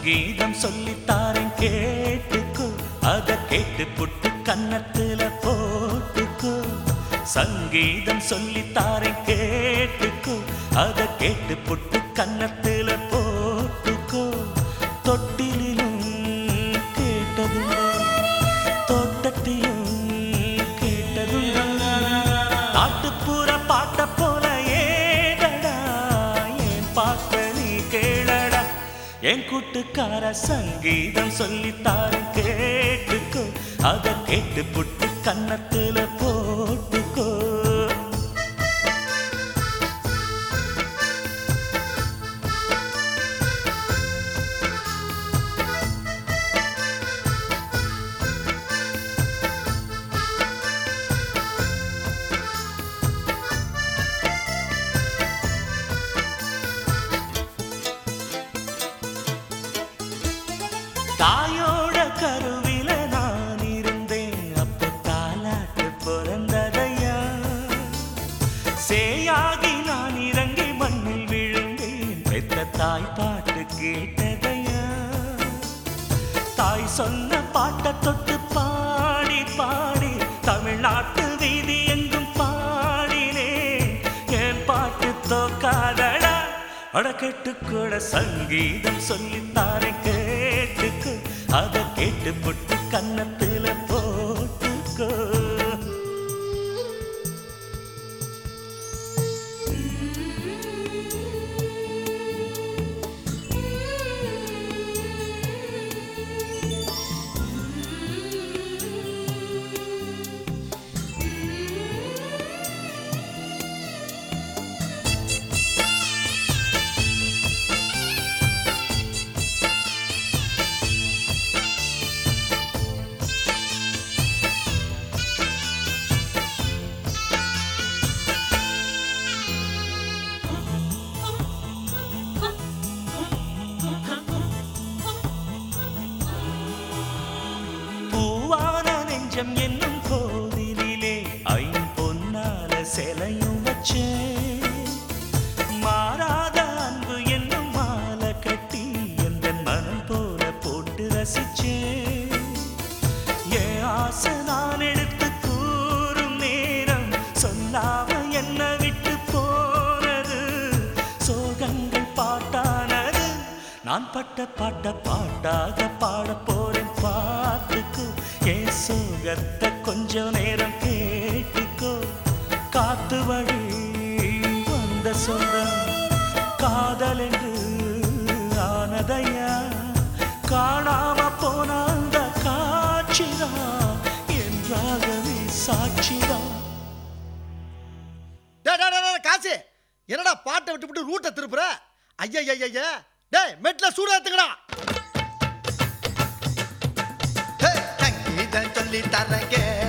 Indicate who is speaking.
Speaker 1: சங்கீதம் சொல்லித்தாரன் கேட்டுக்கோ அத கேட்டு புட்டு கன்னத்துல போட்டுக்கோ சங்கீதம் சொல்லித்தாரன் கேட்டுக்கோ அத கேட்டு புட்டு கன்னத்துல போட்டுக்கோ தொட்டிலும் கேட்டதும் தோட்டத்திலும் கேட்டதும் நாட்டுப்புற பாட்ட போல ஏடடா என் பாட்ட நீ கேளடா என் கூட்டுக்கார சங்கீதம் சொல்லித்தாரு கேட்டுக்கோ அத கேட்டு புட்டு கன்னத்துல போட்டுக்கோ தாயோட கருவில நான் இருந்தேன் அப்போ தாலாட்டு பிறந்ததையா சேயாகி நான் இறங்கி மண்ணில் விழுந்தேன் பெத்த தாய் பாட்டு கேட்டதையா தாய் சொன்ன பாட்டை தொட்டு பாடி பாடி தமிழ்நாட்டு வீதி எங்கும் பாடினேன் என் பாட்டு தோக்காதடா அடக்கெட்டு கூட சங்கீதம் சொல்லித்தாரே கேட்டுக்கு அத கேட்டு புட்டு கன்னத்துல போட்டுக்கோ பூவான நெஞ்சம் என்னும் கோவிலிலே ஐம்பொன்னால சிலையும் வச்சேன் மாறாத அன்பு என்னும் மாலை கட்டி எந்த மனம் போல போட்டு ரசிச்சேன் என் ஆசை நான் எடுத்து கூறும் நேரம் சொல்லாம என்ன விட்டு போனது சோகங்கள் பாட்டானது நான் பட்ட பாட்ட பாட்டாக பாட போறேன் பாட்டுக்கு என் சோகத்தை கொஞ்ச நேரம் கேட்டுக்கோ காத்து வழி வந்த சொந்தம் காதல் என்று ஆனதையா காணாம போன அந்த காட்சிதான் என்றாகவே சாட்சிதான்
Speaker 2: டேய், டேய், டேய், டேய், காசு என்னடா பாட்டை விட்டு விட்டு ரூட்டை திருப்புற ஐயா ஐயா டேய் மெட்ல சூடு ஏத்துக்கடா
Speaker 3: சங்கீதம் சொல்லி தரேன்